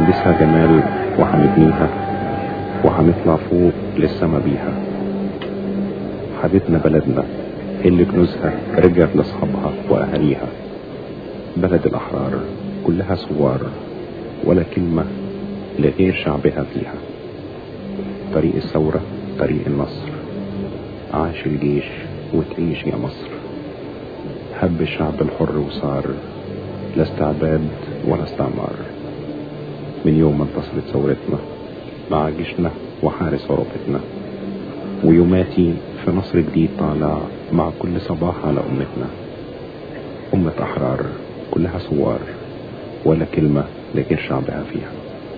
هنلبسها جمال وهنبنيها وهنطلع فوق للسما بيها حبيبنا بلدنا اللي كنوزها رجعت لاصحابها واهاليها بلد الاحرار كلها ثوار ولا كلمة لغير شعبها فيها طريق الثورة طريق النصر عاش الجيش وتعيش يا مصر هب الشعب الحر وصار لا استعباد ولا استعمار من يوم ما انتصرت ثورتنا مع جيشنا وحارس عروبتنا ويوماتي في نصر جديد طالع مع كل صباح على أمتنا أمة أحرار كلها ثوار ولا كلمة لغير شعبها فيها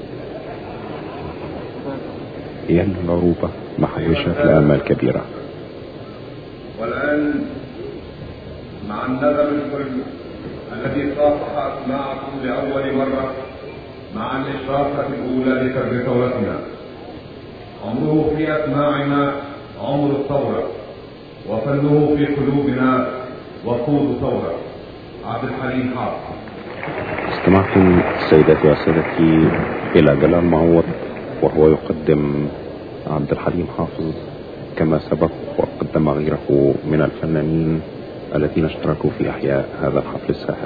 يلا العروبة محيشة في الآمال كبيرة والآن مع الندم الحلم الذي صافح أسماعكم لأول مرة مع الإشراقة الأولى لكبر ثورتنا عمره في أسماعنا عمر الثورة وفنه في قلوبنا وقود ثورة عبد الحليم حافظ استمعتم سيداتي وسادتي إلى جلال معوض وهو يقدم عبد الحليم حافظ كما سبق وقدم غيره من الفنانين الذين اشتركوا في إحياء هذا الحفل الساهر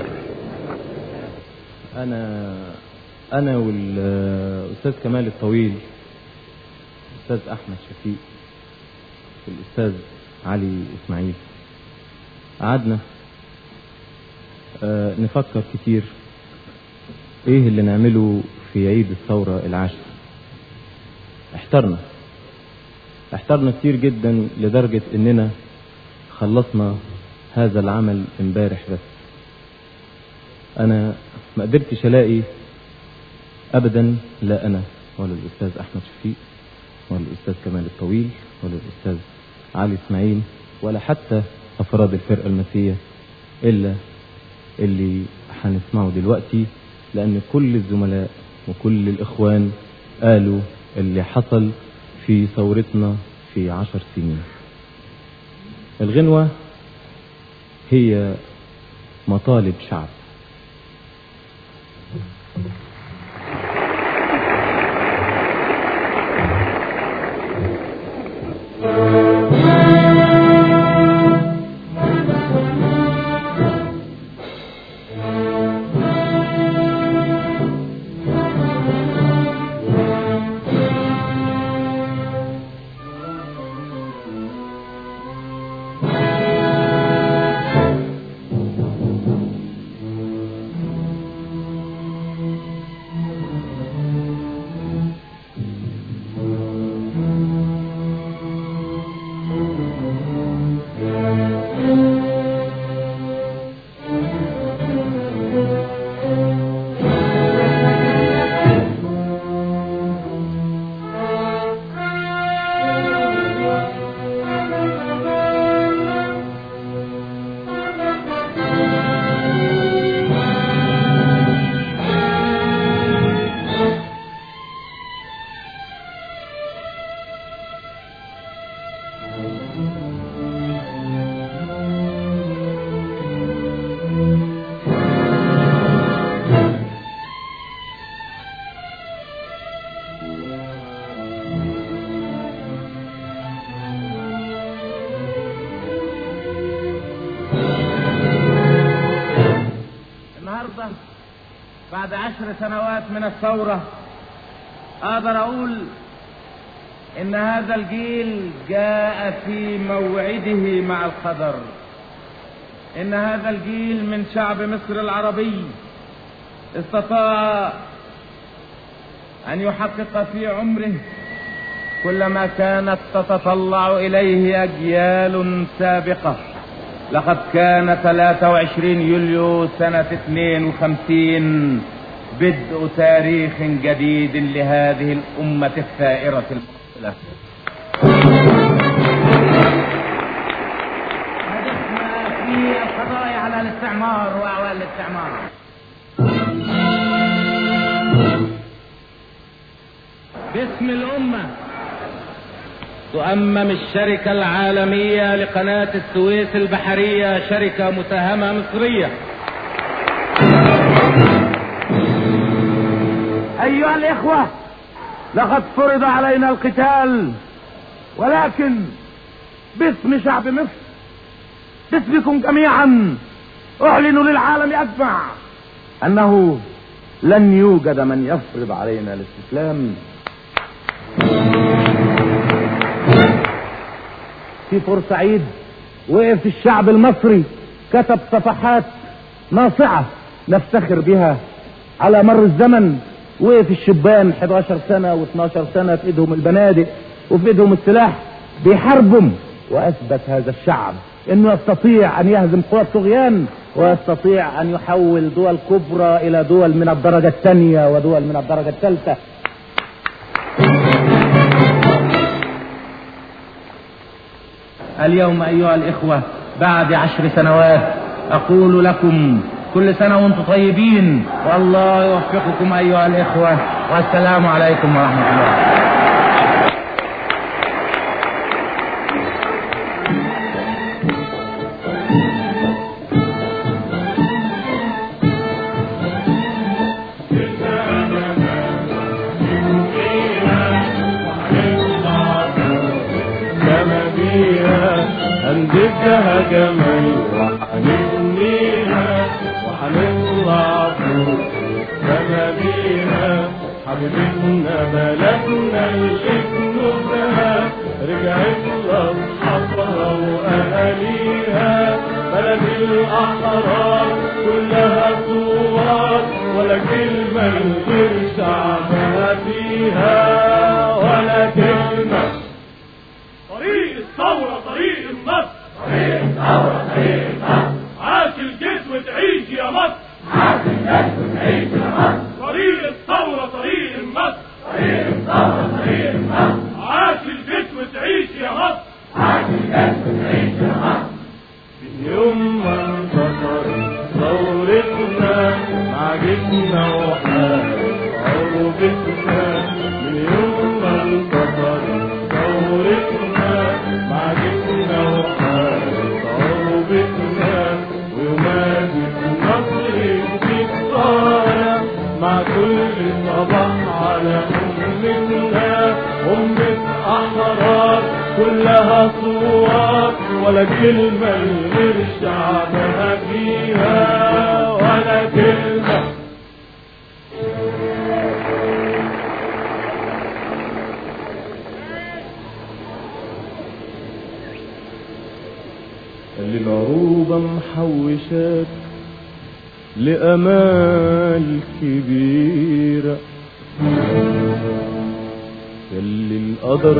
أنا أنا والأستاذ كمال الطويل الأستاذ أحمد شفيق والأستاذ علي إسماعيل قعدنا آه، نفكر كتير ايه اللي نعمله في عيد الثورة العاشر احترنا احترنا كتير جدا لدرجة اننا خلصنا هذا العمل امبارح بس انا ما قدرتش الاقي ابدا لا انا ولا الاستاذ احمد شفيق ولا الاستاذ كمال الطويل ولا الاستاذ علي اسماعيل ولا حتى افراد الفرقة المسيحية الا اللي هنسمعه دلوقتي لأن كل الزملاء وكل الإخوان قالوا اللي حصل في ثورتنا في عشر سنين الغنوة هي مطالب شعب النهارده بعد عشر سنوات من الثورة أقدر أقول إن هذا الجيل جاء في موعده مع القدر إن هذا الجيل من شعب مصر العربي استطاع أن يحقق في عمره كل ما كانت تتطلع إليه أجيال سابقة لقد كان 23 يوليو سنة 52 بدء تاريخ جديد لهذه الأمة الثائرة المقبلة هدفنا في القضاء على الاستعمار وأعوان الاستعمار باسم الأمة تؤمم الشركة العالمية لقناة السويس البحرية شركة مساهمة مصرية أيها الإخوة لقد فرض علينا القتال ولكن باسم شعب مصر باسمكم جميعا أعلن للعالم أجمع أنه لن يوجد من يفرض علينا الاستسلام في بورسعيد وقف الشعب المصري كتب صفحات ناصعة نفتخر بها على مر الزمن وقف الشبان 11 سنة و12 سنة في ايدهم البنادق وفي ايدهم السلاح بيحاربهم واثبت هذا الشعب انه يستطيع ان يهزم قوى الطغيان ويستطيع ان يحول دول كبرى الى دول من الدرجة الثانية ودول من الدرجة الثالثة اليوم ايها الاخوة بعد عشر سنوات اقول لكم كل سنة وانتم طيبين والله يوفقكم ايها الاخوة والسلام عليكم ورحمة الله كما بيها هنجدها جمال وحنبنيها وحنطلع فوق كما بيها حبيبتنا بلدنا اللي جنوبها رجعت لأصحابها وأهاليها بلد الأحرار كلها صور ولا كلمة غير شعبها فيها ولا كلمة طريق الثورة طريق النصر طريق الثورة طريق النصر عاش الجيش وتعيش يا مصر عاش الجيش وتعيش يا مصر طريق الثورة طريق النصر طريق الثورة طريق النصر عاش الجيش وتعيش يا مصر عاش الجيش وتعيش يا مصر من يوم ما انتصر ثورتنا مع جيشنا وحال عروبتنا من يوم ما انتصر ثورتنا مع جيشنا وحال عروبتنا ويومات النصر في الصالة مع كل صباح على أمتنا أمة أحرار كلها صور ولا كلمة غير شعبها فيها ولا كلمة اللي العروبة محوشات لأمال كبيرة اللي القدر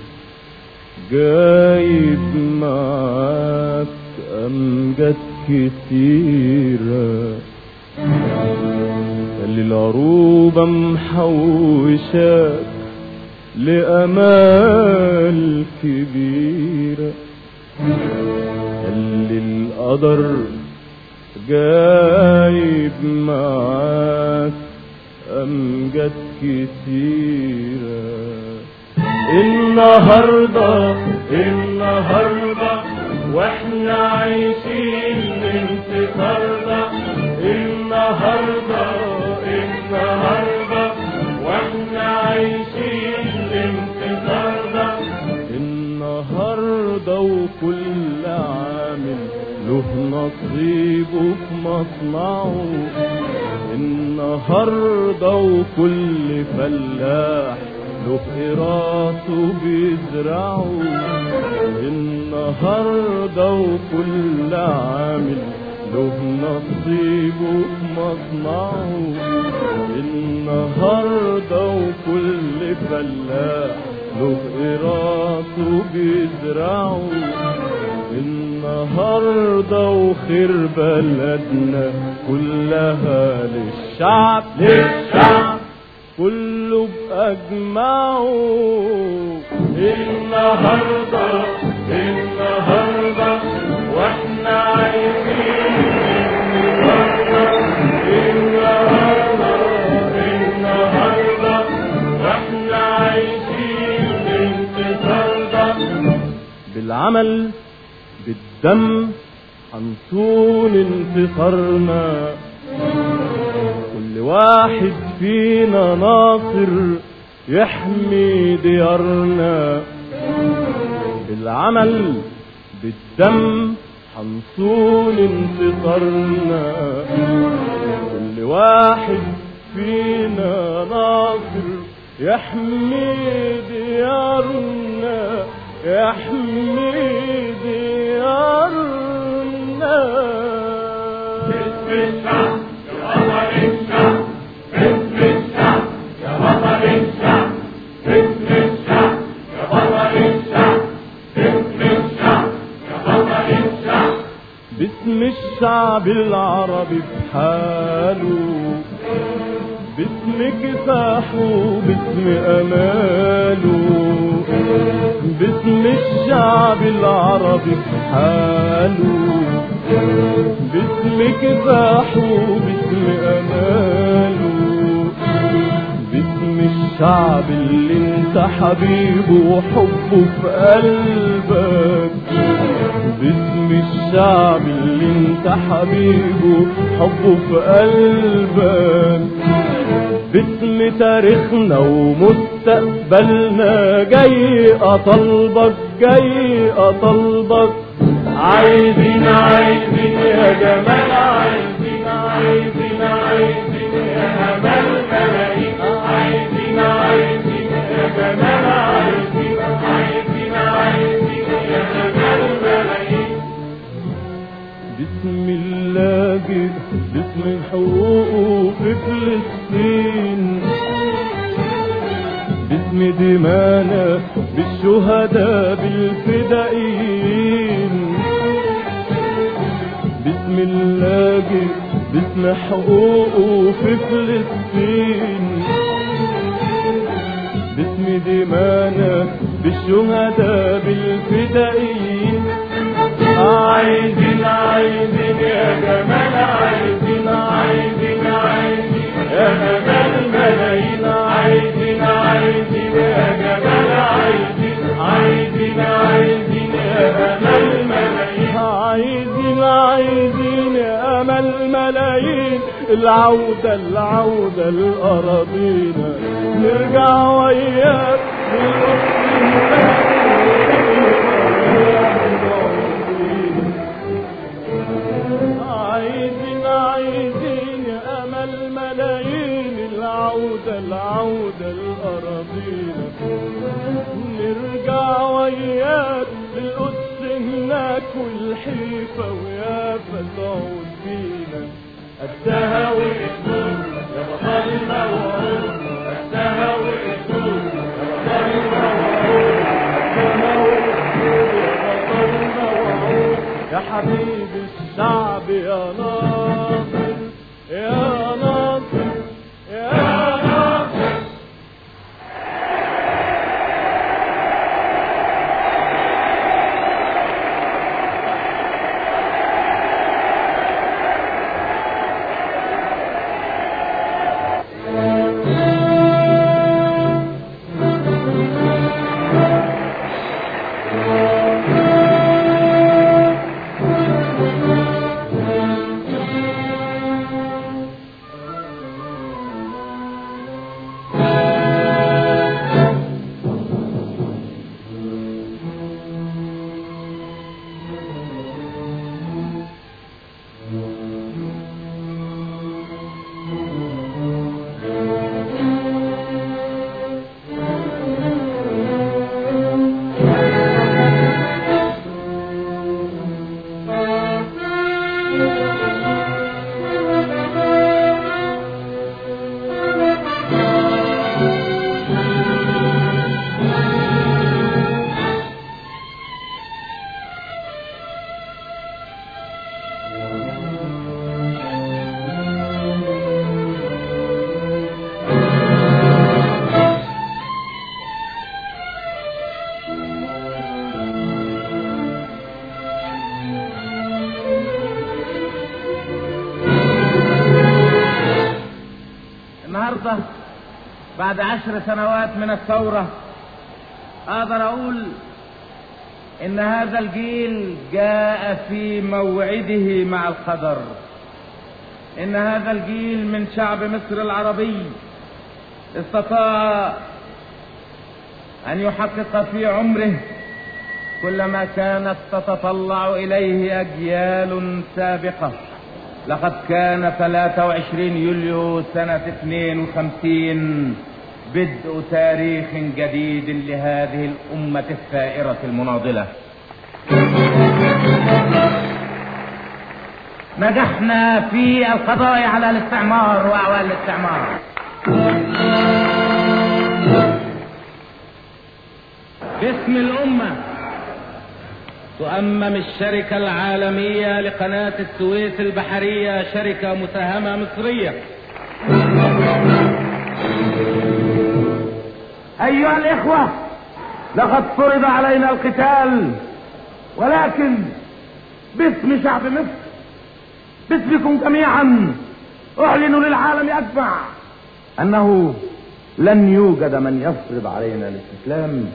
جايب معاك أمجاد كتيرة اللي العروبة محوشاك لأمال كبيرة اللي القدر جايب معاك أمجاد كتيرة النهاردة النهاردة واحنا عايشين انتصارنا النهاردة النهاردة واحنا عايشين انتصارنا النهاردة وكل عامل له نصيبه في مصنعه النهاردة وكل فلاح له قراطه بيزرعه النهاردة وكل عامل له نصيبه في مصنعه النهاردة وكل فلاح له قراطه بيزرعه النهاردة وخير بلدنا كلها للشعب للشعب كله بأجمعه النهاردة النهاردة واحنا عايزين النهاردة النهاردة واحنا عايشين انتصارنا بالعمل بالدم هنصون انتصارنا كل واحد فينا ناصر يحمي ديارنا بالعمل بالدم حنصون انتصارنا كل واحد فينا ناصر يحمي ديارنا يحمي ديارنا باسم الشعب يا بطل الشعب باسم الشعب يا بطل الشعب باسم الشعب يا بطل الشعب باسم الشعب يا بطل الشعب باسم الشعب العربي بحاله باسم كفاحه باسم اماله باسم الشعب العربي بحاله باسم كفاحه باسم اماله باسم الشعب اللي انت حبيبه وحبه في قلبك باسم الشعب اللي انت حبيبه حبه في قلبك باسم تاريخنا ومستقبلنا جاي اطلبك جاي اطلبك عايزين عايزين يا جمال عايزين عايزين عايزين يا امل ملايين عايزين عايزين يا جمال عايزين عايزين عايزين يا جمال ملايين بسم الله جه باسم حقوقه في فلسطين باسم دمانا بالشهداء بالفدائيين بسم الله جه باسم حقوقه في فلسطين باسم دمانا بالشهداء بالفدائيين عايزين عايزين يا جمال عايزين عايزين عايزين يا جمال ملايين عايزين عايزين يا جمال عايزين عايزين عايزين يا امل ملايين عايزين عايزين يا امل ملايين العودة العودة لأراضينا نرجع وياك عايزين عايزين يا امل ملايين العودة العودة لأراضينا نرجع وياك للقدس هناك والحيفا ويا فتعود بينا قدها وقدود يا بطلنا وعود قدها وقدود يا بطلنا وعود قدها وقدود يا بطلنا وعود يا حبيب الشعب يا ناصر يا ناصر يا ناصر النهارده بعد عشر سنوات من الثورة أقدر أقول إن هذا الجيل جاء في موعده مع القدر إن هذا الجيل من شعب مصر العربي استطاع أن يحقق في عمره كل ما كانت تتطلع إليه أجيال سابقة لقد كان 23 يوليو سنة 52 بدء تاريخ جديد لهذه الأمة الثائرة المناضلة نجحنا في القضاء على الاستعمار وأعوان الاستعمار باسم الأمة تؤمم الشركة العالمية لقناة السويس البحرية شركة مساهمة مصرية أيها الإخوة لقد فرض علينا القتال ولكن باسم شعب مصر باسمكم جميعا أعلن للعالم أجمع أنه لن يوجد من يفرض علينا الاستسلام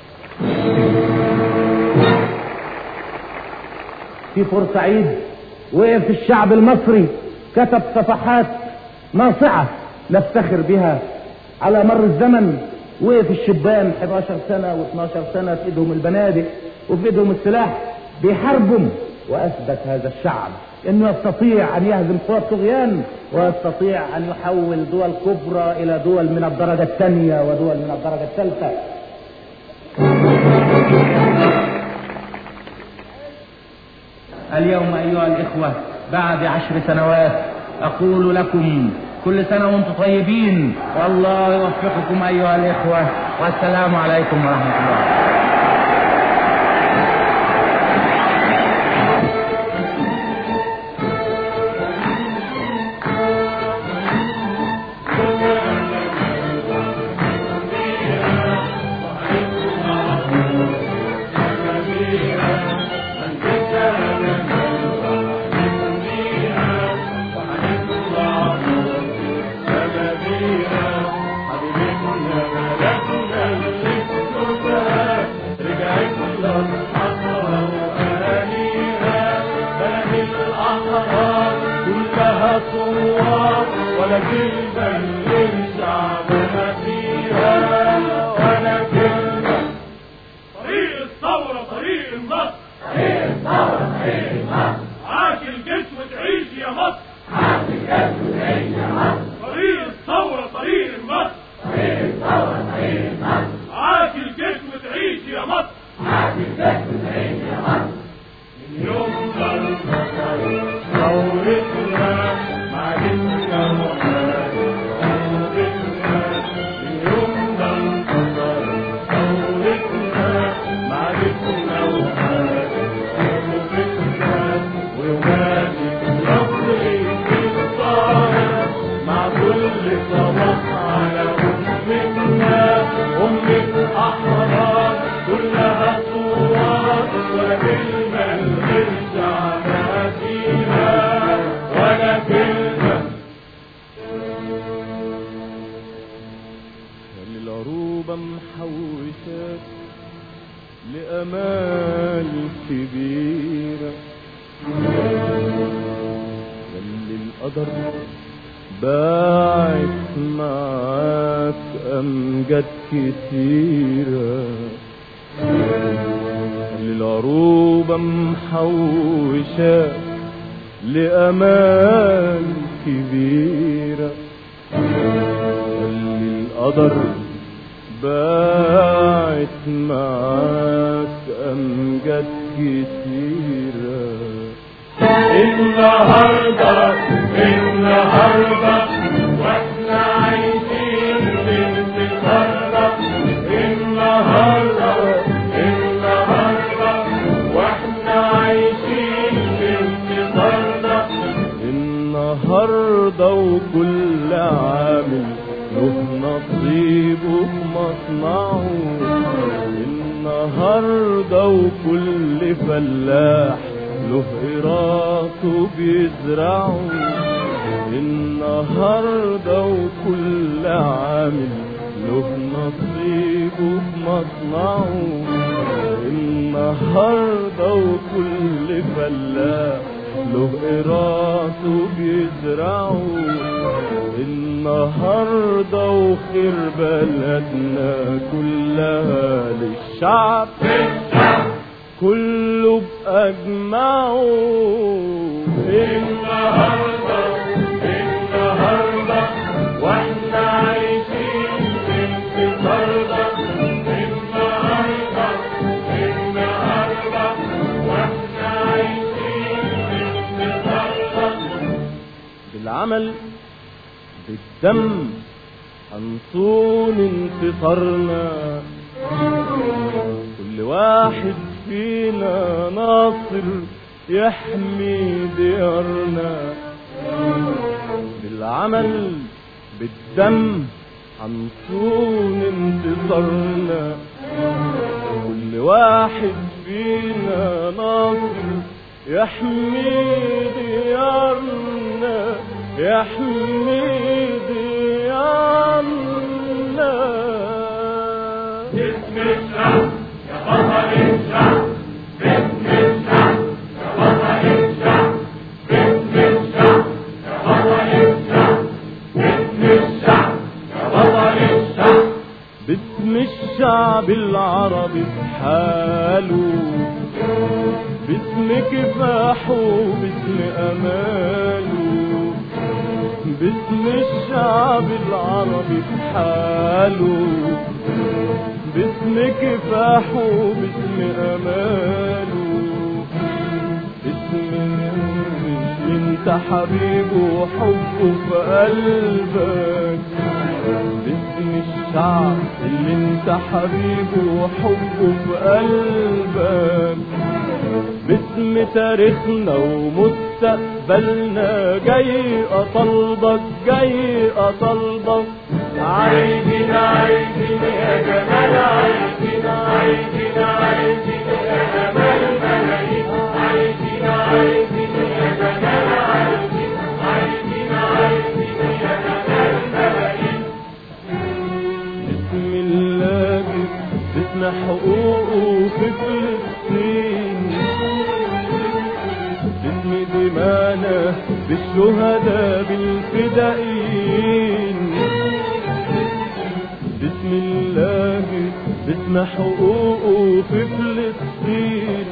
في بورسعيد وقف الشعب المصري كتب صفحات ناصعة نفتخر بها على مر الزمن وقف الشبان 11 سنة و12 سنة في ايدهم البنادق وفي ايدهم السلاح بيحاربهم واثبت هذا الشعب انه يستطيع ان يهزم قوى الطغيان ويستطيع ان يحول دول كبرى الى دول من الدرجة الثانية ودول من الدرجة الثالثة اليوم أيها الإخوة بعد عشر سنوات أقول لكم كل سنة وأنتم طيبين والله يوفقكم أيها الإخوة والسلام عليكم ورحمة الله طريق الثورة طريق النصر عاش الجيش وتعيش يا مصر طريق الثورة طريق النصر عاش الجيش وتعيش يا مصر من يوم ثورتنا معرفنا وحدنا من يوم ثورتنا معرفنا وحدنا ويوماتي نصر الصالح مع كل صباح على أمتنا أمة أحرار كلها صور ولا كلمة الغير شعبها فيها ولا كلمة العروبة محوشات لأمال كبيرة خلي القدر باعت معاك أمجاد كتيرة خلي العروبة محوشات لأمال كبيرة خلي القدر باعت معاك أمجاد كتيرة النهاردة النهاردة واحنا عايشين بنتفرج النهاردة النهاردة واحنا عايشين بنتفرج النهاردة وكل عامل له نصيبه في مصنعه النهاردة وكل فلاح له قراطه بيزرعه النهاردة وكل عامل له نصيبه في مصنعه النهاردة وكل فلاح له قراطه بيزرعه يزرعوا النهاردة وخير بلدنا كلها للشعب كله بأجمعه النهارده النهارده واحنا عايشين في انتصارنا النهارده النهارده واحنا عايشين في انتصارنا بالعمل بالدم هنصون انتصارنا كل واحد فينا ناصر يحمي ديارنا بالعمل بالدم هنصون انتصارنا كل واحد فينا ناصر يحمي ديارنا يحمي ديارنا باسم الشعب يا بطل الشعب باسم الشعب يا بطل الشعب باسم الشعب يا بطل الشعب باسم الشعب يا بطل الشعب باسم الشعب العربي بحاله باسم كفاحه باسم اماله باسم الشعب العربي بحاله باسم كفاحه باسم اماله باسم انت حبيبه وحبه في قلبك باسم الشعب اللي انت حبيبه وحبه في قلبك باسم تاريخنا ومستقبلنا جاي اطلبك جاي اطلبك عايزين عايزين يا جمال عايزين عايزين عايزين يا جمال ملايين عايزين عايزين يا جمال عايزين عايزين عايزين يا جمال ملايين باسم اللاجئ باسم حقوقه في فلسطين باسم دمانا بالشهداء بالفدائيين باسم اللاجئ باسم حقوقه في فلسطين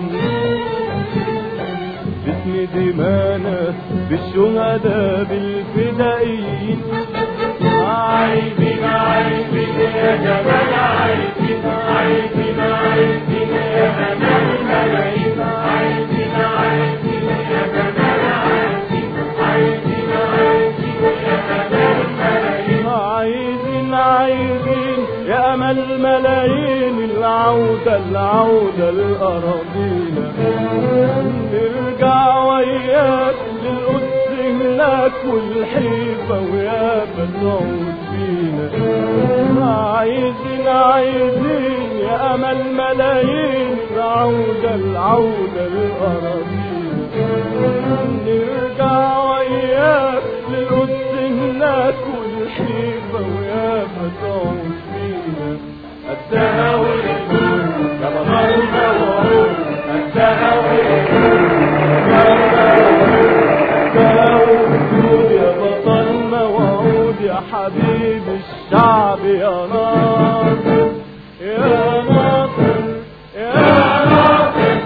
باسم دمانا بالشهداء بالفدائيين عايزين عايزين يا جمال عايزين عايزين عايزين يا جمال ملايين عايزين عايزين يا جمال عايزين عايزين عايزين يا جمال ملايين عايزين عايزين يا امل ملايين العودة العودة لأراضينا نرجع وياك للقدس هناك والحيفا ويا بتعود فينا عايزين عايزين يا امل ملايين العودة العودة لأراضينا نرجع وياك للقدس هناك والحيفا ويا بتعود فينا قدها والجود يا بطلنا وعود قدها والجود وجود يا بطلنا وعود يا حبيب الشعب يا ناصر يا ناصر يا ناصر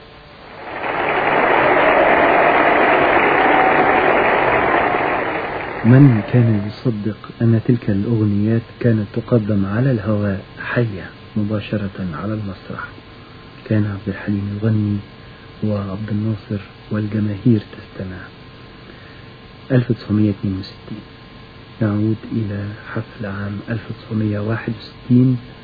من كان يصدق أن تلك الأغنيات كانت تقدم على الهواء حية مباشرة على المسرح كان عبد الحليم يغني وعبد الناصر والجماهير تستمع 1962 نعود إلى حفل عام 1961